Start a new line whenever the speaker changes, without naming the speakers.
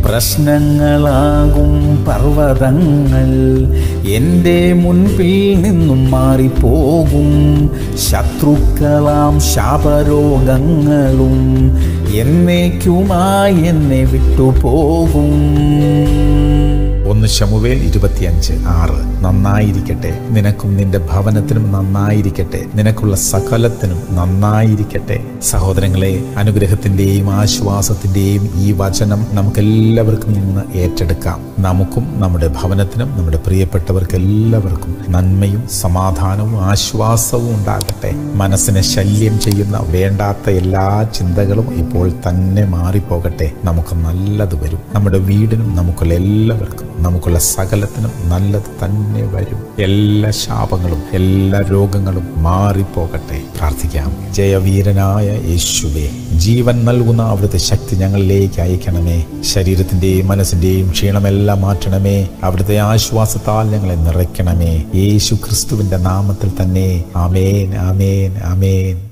പ്രശ്നങ്ങളാകും പർവ്വതങ്ങൾ എൻ്റെ മുൻപിൽ നിന്നും മാറിപ്പോകും ശത്രുക്കളാം ശാപരോഗങ്ങളും എന്നേക്കുമായി എന്നെ വിട്ടുപോകും ഒന്ന് ശമുവേൽ ഇരുപത്തിയഞ്ച് ആറ് നന്നായിരിക്കട്ടെ നിനക്കും നിന്റെ ഭവനത്തിനും നന്നായിരിക്കട്ടെ നിനക്കുള്ള സകലത്തിനും നന്നായിരിക്കട്ടെ സഹോദരങ്ങളെ അനുഗ്രഹത്തിന്റെയും ആശ്വാസത്തിന്റെയും ഈ വചനം നമുക്കെല്ലാവർക്കും ഇന്ന് ഏറ്റെടുക്കാം നമുക്കും നമ്മുടെ ഭവനത്തിനും നമ്മുടെ പ്രിയപ്പെട്ടവർക്ക് എല്ലാവർക്കും നന്മയും സമാധാനവും ആശ്വാസവും ഉണ്ടാകട്ടെ മനസ്സിനെ ശല്യം ചെയ്യുന്ന വേണ്ടാത്ത എല്ലാ ചിന്തകളും ഇപ്പോൾ തന്നെ മാറിപ്പോകട്ടെ നമുക്ക് നല്ലത് വരും നമ്മുടെ വീടിനും നമുക്കുള്ള എല്ലാവർക്കും നമുക്കുള്ള സകലത്തിനും നല്ലത് തന്നെ വരും എല്ലാ ശാപങ്ങളും എല്ലാ രോഗങ്ങളും മാറിപ്പോകട്ടെ പ്രാർത്ഥിക്കാം ജയവീരനായ യേശുവേ ജീവൻ നൽകുന്ന അവിടുത്തെ ശക്തി ഞങ്ങളിലേക്ക് അയക്കണമേ ശരീരത്തിന്റെയും മനസ്സിന്റെയും ക്ഷീണമെല്ലാം മാറ്റണമേ അവിടുത്തെ ആശ്വാസത്താൽ ഞങ്ങളെ നിറയ്ക്കണമേ യേശു ക്രിസ്തുവിന്റെ നാമത്തിൽ തന്നെ ആമേൻ ആമേൻ ആമേൻ